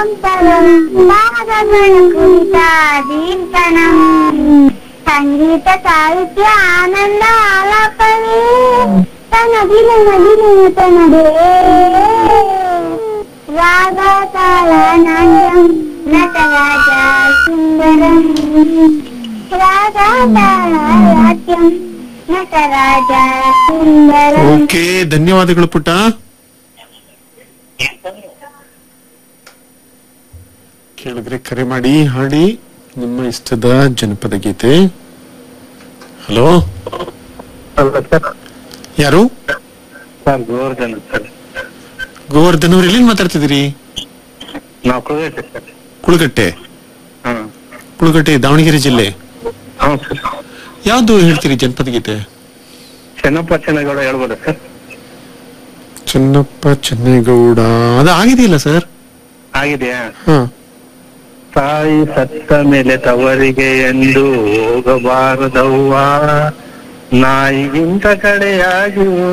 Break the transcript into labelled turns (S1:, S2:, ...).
S1: ಪರಂಪರಂ ಭಾಗಗಳ ಕುರಿತ ದೀರ್ಘಣಂ ಸಂಗೀತ ಸಾಹಿತ್ಯ ಆನಂದ ಆಲಾಪನೆ ತನದಿನ ನದಿನ ತನದೇ ರಾಗ ತಾಳ ನಾಟ್ಯಂ ನಟರಾಜ ಸುಂದರಂ ರಾಗ ತಾಳ ನಾಟ್ಯಂ ನಟರಾಜ ಸುಂದರಂ
S2: ಓಕೆ ಧನ್ಯವಾದಗಳು ಪುಟ್ಟ ಕೇಳಿದ್ರೆ ಕರೆ ಮಾಡಿ ಹಾಡಿ ನಿಮ್ಮ ಇಷ್ಟದ ಜನಪದ ಗೀತೆ ಹಲೋ
S3: ಅಲ್ಲ ಸರ್
S2: ಯಾರು
S3: ಸರ್ ಗೋವರ್ಧನ್ ಸರ್
S2: ಗೋವರ್ಧನ್ ಅವ್ರು ಎಲ್ಲಿಂದ ಮಾತಾಡ್ತಿದ್ದೀರಿ
S3: ನಾವು ಕುಳಿತೆ ಸರ್
S2: ಕುಳಗಟ್ಟೆ
S3: ಹಾ
S2: ಕುಳಗಟ್ಟೆ ದಾವಣಗೆರೆ ಜಿಲ್ಲೆ
S3: ಹೌದು ಸರ್
S2: ಯಾವ್ದು ಹೇಳ್ತೀರಿ ಜನಪದ ಗೀತೆ
S3: ಚೆನ್ನಪ್ಪ ಚೆನ್ನಗೌಡ ಹೇಳ್ಬೋದಾ ಸರ್
S2: ಚೆನ್ನಪ್ಪ ಚೆನ್ನೇಗೌಡ ಅದು ಆಗಿದೆಯಲ್ಲ ಸರ್
S3: ಆಗಿದೆಯಾ
S2: ಹಾ
S3: ತಾಯಿ ಸತ್ತ ಮೇಲೆ ತವರಿಗೆ ಎಂದು ಹೋಗಬಾರದವ್ವ ನಾಯಿಗಿಂತ ಕಡೆಯಾಗಿ